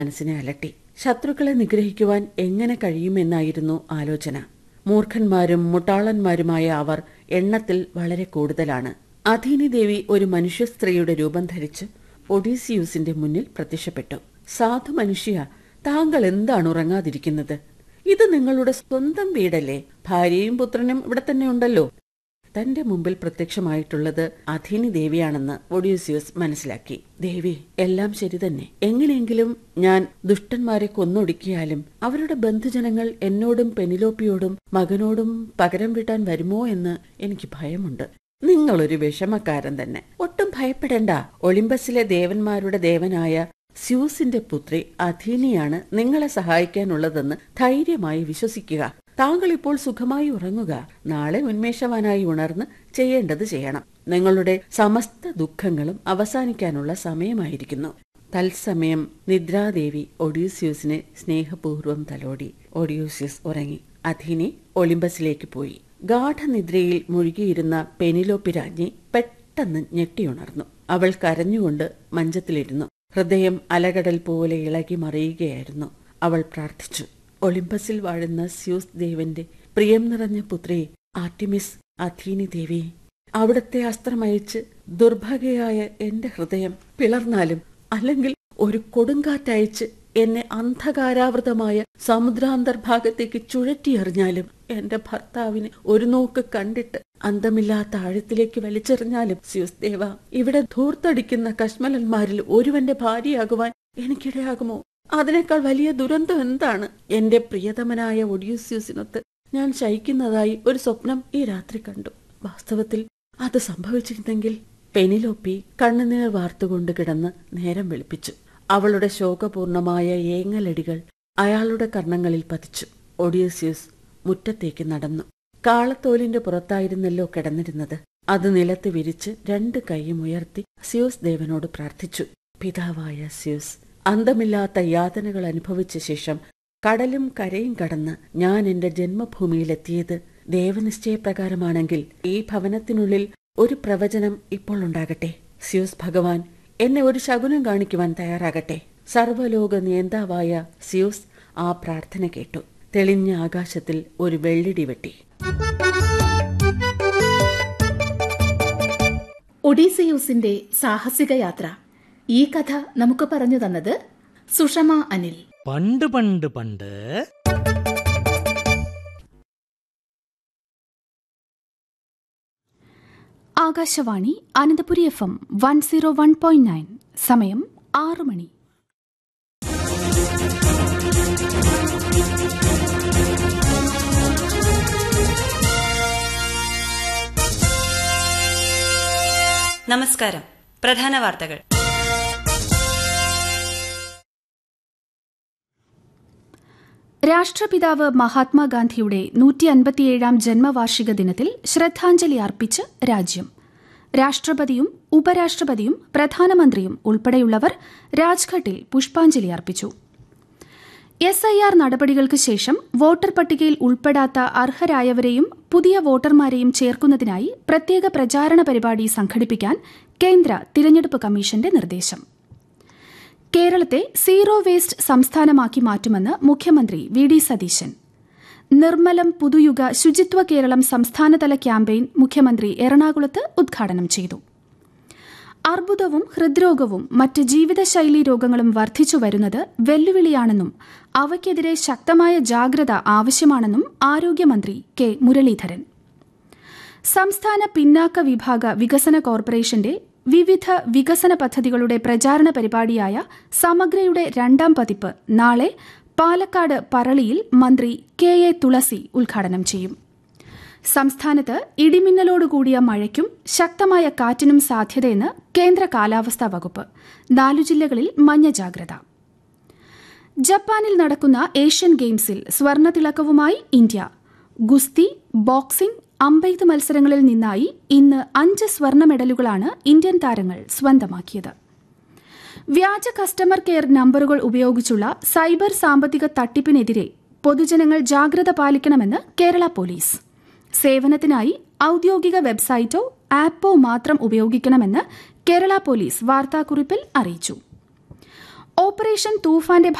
മനസ്സിനെ അലട്ടി ശത്രുക്കളെ നിഗ്രഹിക്കുവാൻ എങ്ങനെ കഴിയുമെന്നായിരുന്നു ആലോചന മൂർഖന്മാരും മുട്ടാളന്മാരുമായ അവർ എണ്ണത്തിൽ വളരെ കൂടുതലാണ് അധീനി ദേവി ഒരു മനുഷ്യ സ്ത്രീയുടെ രൂപം ധരിച്ച് ഒഡീസിയൂസിന്റെ മുന്നിൽ പ്രത്യക്ഷപ്പെട്ടു സാധു മനുഷ്യ താങ്കൾ എന്താണ് ഉറങ്ങാതിരിക്കുന്നത് ഇത് നിങ്ങളുടെ സ്വന്തം വീടല്ലേ ഭാര്യയും പുത്രനും ഇവിടെ തന്നെ ഉണ്ടല്ലോ തന്റെ മുമ്പിൽ പ്രത്യക്ഷമായിട്ടുള്ളത് അധീനി ദേവിയാണെന്ന് ഒഡ്യൂസിയസ് മനസ്സിലാക്കി ദേവി എല്ലാം ശരി തന്നെ എങ്ങനെയെങ്കിലും ഞാൻ ദുഷ്ടന്മാരെ കൊന്നൊടുക്കിയാലും അവരുടെ ബന്ധുജനങ്ങൾ എന്നോടും പെനിലോപ്പിയോടും മകനോടും പകരം വീട്ടാൻ വരുമോ എന്ന് എനിക്ക് ഭയമുണ്ട് നിങ്ങളൊരു വിഷമക്കാരൻ തന്നെ ഒട്ടും ഭയപ്പെടേണ്ട ഒളിമ്പസിലെ ദേവന്മാരുടെ ദേവനായ സ്യൂസിന്റെ പുത്രി അധീനിയാണ് നിങ്ങളെ സഹായിക്കാനുള്ളതെന്ന് ധൈര്യമായി വിശ്വസിക്കുക താങ്കൾ ഇപ്പോൾ സുഖമായി ഉറങ്ങുക നാളെ ഉന്മേഷവാനായി ഉണർന്ന് ചെയ്യേണ്ടത് ചെയ്യണം നിങ്ങളുടെ സമസ്ത ദുഃഖങ്ങളും അവസാനിക്കാനുള്ള സമയമായിരിക്കുന്നു തത്സമയം നിദ്രാദേവി ഒഡ്യൂസ്യൂസിനെ സ്നേഹപൂർവ്വം തലോടി ഒഡ്യൂസ്യസ് ഉറങ്ങി അധീനി ഒളിമ്പസിലേക്ക് പോയി ഗാഠനിദ്രയിൽ മുഴുകിയിരുന്ന പെനിലോപ്പി രാജ്ഞി പെട്ടെന്ന് ഞെട്ടിയുണർന്നു അവൾ കരഞ്ഞുകൊണ്ട് മഞ്ചത്തിലിരുന്നു ഹൃദയം അലകടൽ പോലെ ഇളകി മറിയുകയായിരുന്നു അവൾ പ്രാർത്ഥിച്ചു ഒളിമ്പസിൽ വാഴുന്ന സ്യൂസ് ദേവന്റെ പ്രിയം നിറഞ്ഞ പുത്രി ആർട്ടിമിസ് അഥീനി ദേവി അവിടത്തെ അസ്ത്രമയച്ച് ദുർഭഗയായ എന്റെ ഹൃദയം പിളർന്നാലും അല്ലെങ്കിൽ ഒരു കൊടുങ്കാറ്റയച്ച് എന്നെ അന്ധകാരാവൃതമായ സമുദ്രാന്തർഭാഗത്തേക്ക് ചുഴറ്റിയെറിഞ്ഞാലും എന്റെ ഭർത്താവിനെ ഒരു നോക്ക് കണ്ടിട്ട് അന്തമില്ലാത്ത ആഴത്തിലേക്ക് വലിച്ചെറിഞ്ഞാലും സ്യൂസ് ദേവ ഇവിടെ ധൂർത്തടിക്കുന്ന കശ്മലന്മാരിൽ ഒരുവന്റെ ഭാര്യയാകുവാൻ എനിക്കിടയാകുമോ അതിനേക്കാൾ വലിയ ദുരന്തം എന്താണ് എന്റെ പ്രിയതമനായ ഒഡ്യൂസ്യൂസിനൊത്ത് ഞാൻ ശയിക്കുന്നതായി ഒരു സ്വപ്നം ഈ രാത്രി കണ്ടു വാസ്തവത്തിൽ അത് സംഭവിച്ചിരുന്നെങ്കിൽ പെനിലോപ്പി കണ്ണുനീർ വാർത്തുകൊണ്ട് കിടന്ന് നേരം വെളുപ്പിച്ചു അവളുടെ ശോകപൂർണമായ ഏങ്ങലടികൾ അയാളുടെ കർണങ്ങളിൽ പതിച്ചു ഒഡിയസ്യൂസ് മുറ്റത്തേക്ക് നടന്നു കാളത്തോലിന്റെ പുറത്തായിരുന്നല്ലോ കിടന്നിരുന്നത് അത് നിലത്ത് വിരിച്ച് രണ്ട് കൈയും ഉയർത്തി സ്യൂസ് ദേവനോട് പ്രാർത്ഥിച്ചു പിതാവായ സ്യൂസ് അന്തമില്ലാത്ത യാതനകൾ അനുഭവിച്ച ശേഷം കടലും കരയും കടന്ന് ഞാൻ എന്റെ ജന്മഭൂമിയിലെത്തിയത് ദേവനിശ്ചയപ്രകാരമാണെങ്കിൽ ഈ ഭവനത്തിനുള്ളിൽ ഒരു പ്രവചനം ഇപ്പോൾ ഉണ്ടാകട്ടെ സ്യൂസ് ഭഗവാൻ എന്നെ ഒരു ശകുനം കാണിക്കുവാൻ തയ്യാറാകട്ടെ സർവലോക നേതാവായ സ്യൂസ് ആ പ്രാർത്ഥന കേട്ടു തെളിഞ്ഞ ആകാശത്തിൽ ഒരു വെള്ളിടി വെട്ടി ഒഡീസിയൂസിന്റെ സാഹസിക യാത്ര ഈ കഥ നമുക്ക് പറഞ്ഞു തന്നത് സുഷമ അനിൽ പണ്ട് പണ്ട് പണ്ട് Akashvani Ananthapuri F M one zero one point nine സമയം ആറു മണി നമസ്കാരം പ്രധാന വാർത്തകൾ രാഷ്ട്രപിതാവ് മഹാത്മാഗാന്ധിയുടെ നൂറ്റി അൻപത്തിയേഴാം ജന്മവാർഷിക ദിനത്തിൽ ശ്രദ്ധാഞ്ജലി അർപ്പിച്ച് രാജ്യം രാഷ്ട്രപതിയും ഉപരാഷ്ട്രപതിയും പ്രധാനമന്ത്രിയും ഉൾപ്പെടെയുള്ളവർ രാജ്ഘട്ടിൽ പുഷ്പാഞ്ജലി അർപ്പിച്ചു എസ് ഐ ആർ നടപടികൾക്ക് ശേഷം വോട്ടർ പട്ടികയിൽ ഉൾപ്പെടാത്ത അർഹരായവരെയും പുതിയ വോട്ടർമാരെയും ചേർക്കുന്നതിനായി പ്രത്യേക പ്രചാരണ പരിപാടി സംഘടിപ്പിക്കാൻ കേന്ദ്ര തിരഞ്ഞെടുപ്പ് കമ്മീഷന്റെ നിർദ്ദേശം കേരളത്തെ സീറോ വേസ്റ്റ് സംസ്ഥാനമാക്കി മാറ്റുമെന്ന് മുഖ്യമന്ത്രി വി ഡി സതീശൻ നിർമ്മലം പുതുയുഗ ശുചിത്വ കേരളം സംസ്ഥാനതല ക്യാമ്പയിൻ മുഖ്യമന്ത്രി എറണാകുളത്ത് ഉദ്ഘാടനം ചെയ്തു അർബുദവും ഹൃദ്രോഗവും മറ്റ് ജീവിതശൈലീ രോഗങ്ങളും വർദ്ധിച്ചു വരുന്നത് വെല്ലുവിളിയാണെന്നും അവയ്ക്കെതിരെ ശക്തമായ ജാഗ്രത ആവശ്യമാണെന്നും ആരോഗ്യമന്ത്രി കെ മുരളീധരൻ സംസ്ഥാന പിന്നാക്ക വിഭാഗ വികസന കോർപ്പറേഷന്റെ വിവിധ വികസന പദ്ധതികളുടെ പ്രചാരണ പരിപാടിയായ സമഗ്രയുടെ രണ്ടാം പതിപ്പ് നാളെ പാലക്കാട് പറളിയിൽ മന്ത്രി കെ എ തുളസി ഉദ്ഘാടനം ചെയ്യും സംസ്ഥാനത്ത് ഇടിമിന്നലോടുകൂടിയ മഴയ്ക്കും ശക്തമായ കാറ്റിനും സാധ്യതയെന്ന് കേന്ദ്ര കാലാവസ്ഥാ വകുപ്പ് നാലു ജില്ലകളിൽ മഞ്ഞ ജാഗ്രത ജപ്പാനിൽ നടക്കുന്ന ഏഷ്യൻ ഗെയിംസിൽ സ്വർണതിളക്കവുമായി ഇന്ത്യ ഗുസ്തി ബോക്സിംഗ് അമ്പെയ്ത്ത് മത്സരങ്ങളിൽ നിന്നായി ഇന്ന് അഞ്ച് സ്വർണ്ണ മെഡലുകളാണ് ഇന്ത്യൻ താരങ്ങൾ സ്വന്തമാക്കിയത് വ്യാജ കസ്റ്റമർ കെയർ നമ്പറുകൾ ഉപയോഗിച്ചുള്ള സൈബർ സാമ്പത്തിക തട്ടിപ്പിനെതിരെ പൊതുജനങ്ങൾ ജാഗ്രത പാലിക്കണമെന്ന് കേരള പോലീസ് സേവനത്തിനായി ഔദ്യോഗിക വെബ്സൈറ്റോ ആപ്പോ മാത്രം ഉപയോഗിക്കണമെന്ന് കേരള പോലീസ് വാർത്താക്കുറിപ്പിൽ അറിയിച്ചു ഓപ്പറേഷൻ തൂഫാന്റെ